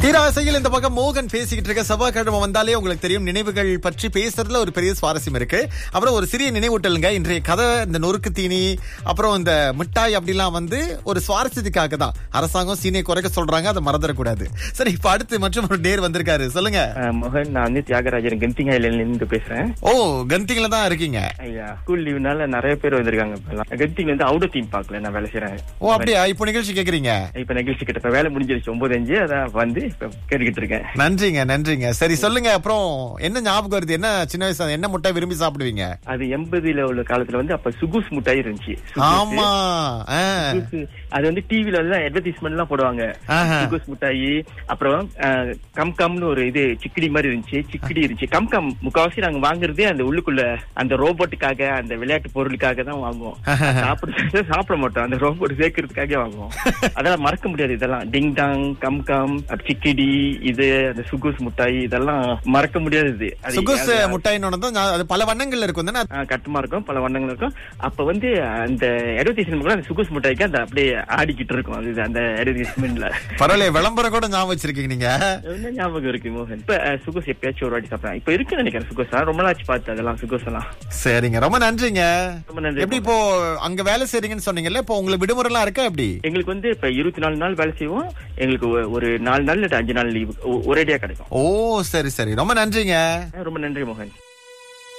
தீராசையில் இந்த பக்கம் மோகன் பேசிக்கிட்டு இருக்க செவ்வாய்க்கிழமை வந்தாலே உங்களுக்கு தெரியும் நினைவுகள் பற்றி பேசுறதுல ஒரு பெரிய சுவாரஸ்யம் இருக்கு அப்புறம் ஒரு சிறிய நினைவூட்டலுங்க இன்றைய கதை இந்த நொறுக்கு தீனி அப்புறம் இந்த மிட்டாய் அப்படிலாம் வந்து ஒரு சுவாரஸ்யத்துக்காக தான் அரசாங்கம் சீனியை குறைக்க சொல்றாங்க அதை மறந்துடக்கூடாது சரி இப்ப அடுத்து மற்றும் ஒரு நேர் வந்திருக்காரு சொல்லுங்க அஹ் மோகன் நான் வந்து தியாகராஜன் கென்சிங் ஐலண்ட்ல இருந்து பேசுறேன் ஓ கந்திங்கள தான் இருக்கீங்க ஐயா ஸ்கூல் லீவுனால நிறைய பேர் வந்திருக்காங்க இப்பெல்லாம் கென்சிங் வந்து அவுட் தீம் பார்க்கல நான் வேலை செய்யறேன் ஓ அப்படியா இப்போ நிகழ்ச்சி கேக்குறீங்க இப்ப நிகழ்ச்சி கிட்ட இப்ப வேலை முடிஞ்சிருச்சு ஒன்பது அஞ்சு அதான் வந்து இப்ப கேட்டுக்கிட்டு இருக்கேன் நன்றிங்க நன்றிங்க சரி சொல்லுங்க அப்புறம் என்ன ஞாபகம் வருது என்ன சின்ன வயசு என்ன முட்டை விரும்பி சாப்பிடுவீங்க அது எண்பதுல உள்ள காலத்துல வந்து அப்ப சுகுஸ் முட்டாய் இருந்துச்சு சுகுஸ். ஆமா ஆ. சுகுஸ். அது வந்து டிவில எல்லாம் அட்வர்டைஸ்மெண்ட் எல்லாம் போடுவாங்க ஆஹா. சுகுஸ் முட்டாய் அப்புறம் அஹ், கம் கம்னு ஒரு இது சிக்கிடி மாதிரி இருந்துச்சு சிக்கிடி இருந்துச்சு கம் கம் முக்காவாசி நாங்க வாங்குறதே அந்த உள்ளுக்குள்ள அந்த ரோபோட்டுக்காக அந்த விளையாட்டு பொருளுக்காக தான் வாங்குவோம் சாப்பிடுறது சாப்பிட மாட்டோம் அந்த ரோபோட் சேர்க்கறதுக்காக வாங்குவோம் அதெல்லாம் மறக்க முடியாது இதெல்லாம் டிங் டாங் கம் கம் அப்புறம் சிக்கிடி இது அந்த சுகுஸ் முட்டாய் இதெல்லாம் மறக்க முடியாது இது அது- சுகுஸ் அது- முட்டைன்னு தான் ஞா- அது பல வண்ணங்கள்ல இருக்கும் தானே ஆ, கட்டமா இருக்கும் பல வண்ணங்கள் இருக்கும் அப்ப வந்து அந்த அட்வர்டைஸ்மெண்ட் கூட அந்த சுகுஸ் முட்டாய்க்கு அந்த அப்படியே ஆடிக்கிட்டு இருக்கும் அது அந்த அட்வர்டைஸ்மெண்ட்ல பரவாயில்ல விளம்பரம் கூட ஞாபகம் வச்சிருக்கீங்க நீங்க என்ன ஞாபகம் இருக்கு மோகன் இப்ப அஹ், சுகுஸ் எப்பயாச்சும் ஒரு வாட்டி சாப்பிடலாம் இப்ப இருக்குன்னு நினைக்கிறேன் சுகுஸ் ரொம்ப நாளாச்சு பார்த்து அதெல்லாம் சுகுஸ் எல்லாம் சரிங்க ரொம்ப நன்றிங்க ரொம்ப நன்றி எப்படி இப்போ அங்க வேலை செய்றீங்கன்னு சொன்னீங்கல்ல இப்போ உங்களுக்கு விடுமுறை எல்லாம் இருக்கா எப்படி எங்களுக்கு வந்து இப்ப இருபத்தி நாலு நாள் வேலை செய்வோம் எங்களுக்கு ஒ- ஒரு நாலு நாள் இல்ல அஞ்சு நாள் லீவு ஒரேடியா கிடைக்கும் ஓ சரி சரி ரொம்ப நன்றிங்க ரொம்ப நன்றி மோகன்